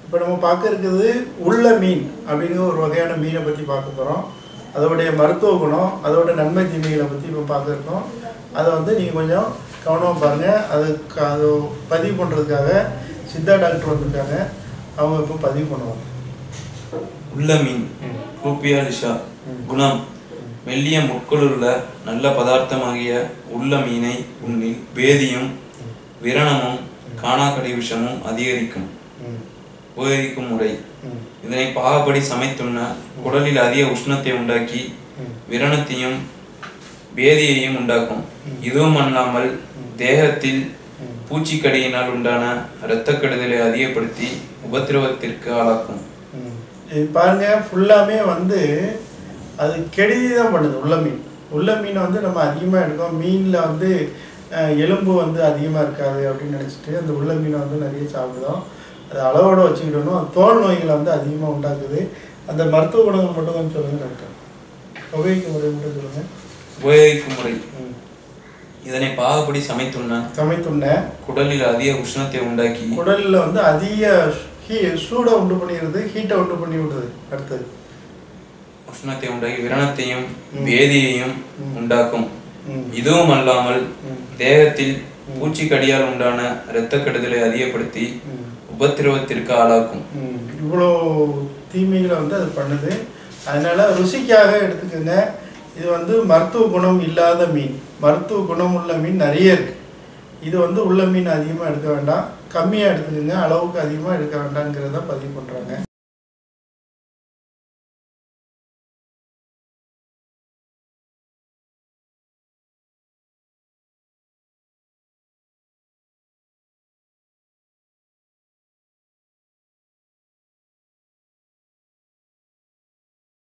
இப்போ நம்ம பார்க்க இருக்கிறது உள்ள மீன் அப்படிங்கிற ஒரு வகையான மீனை பற்றி பார்க்க போகிறோம் அதோடைய மருத்துவ குணம் அதோட நன்மை தீமைகளை பற்றி இப்போ பார்க்க இருக்கோம் அதை வந்து நீங்கள் கொஞ்சம் கவனமாக பாருங்கள் அதுக்கு அது பதிவு பண்ணுறதுக்காக சித்தா டாக்டர் வந்திருக்காங்க அவங்க இப்போ பதிவு பண்ணுவாங்க உள்ள மீன் ரூபியா லிஷா குணம் மெல்லிய முட்களுள்ள நல்ல பதார்த்தமாகிய உள்ள மீனை உண்ணில் பேதியும் விரணமும் காணாக்கடி விஷமும் அதிகரிக்கும் ம் உபயோகிக்கும் முறை ம் இதனை பாகப்படி சமைத்துண்ண குடலில் அதிக உஷ்ணத்தை உண்டாக்கி ம் விரணத்தையும் பேதியையும் உண்டாக்கும் இதுவும் அல்லாமல் தேகத்தில் பூச்சிக்கடியினால் உண்டான இரத்தக் கெடுதலை அதிகப்படுத்தி உபத்திரவத்திற்கு ஆளாக்கும் ம். இது பாருங்க ஃபுல்லாமே வந்து அது கெடுதி தான் பண்ணுது உள்ள மீன் உள்ள மீனை வந்து நம்ம அதிகமாக எடுக்கோம் மீனில் வந்து அஹ், எலும்பு வந்து அதிகமாக இருக்காது அப்படின்னு நினச்சிட்டு அந்த உள்ள மீனை வந்து நிறைய சாப்பிடுதோம் அது அளவோட வச்சுக்கிட்டோம் அது தோல் நோய்களை வந்து அதிகமாக உண்டாக்குது அந்த மருத்துவ குணங்கள் மட்டும் கொஞ்சம் சொல்லுங்கள் டாக்டர் உபயோகிக்க முறை மட்டும் சொல்லுங்கள் உபயோகிக்கும் முறை ம். இதனை பாகப்படி சமைத்துண்ண சமைத்துண்ண குடலில் அதிக உஷ்ணத்தை உண்டாக்கி குடலில் வந்து அதிக ஹீ சூடை உண்டு பண்ணிடுது ஹீட்டை உண்டு பண்ணி விடுது அடுத்தது உஷ்ணத்தை உண்டாக்கி விரணத்தையும் வேதியையும் ம். உண்டாக்கும் ம் இதுவும் அல்லாமல் ம். தேகத்தில் பூச்சிக்கடியால் உண்டான இரத்தக் கெடுதலை அதிகப்படுத்தி ம் உபத்திரவத்திற்கு ஆளாக்கும் ம், இவ்வளோ தீமைகளை வந்து அது பண்ணுது அதனால ருசிக்காக எடுத்துக்கோங்க இது வந்து மருத்துவ குணம் இல்லாத மீன் மருத்துவ குணம் உள்ள மீன் நிறைய இருக்கு இது வந்து உள்ள மீன் அதிகமாக எடுக்க வேண்டாம் கம்மியாக எடுத்துக்கோங்க அளவுக்கு அதிகமாக எடுக்க வேண்டாங்கிறத பதிவு பண்ணுறாங்க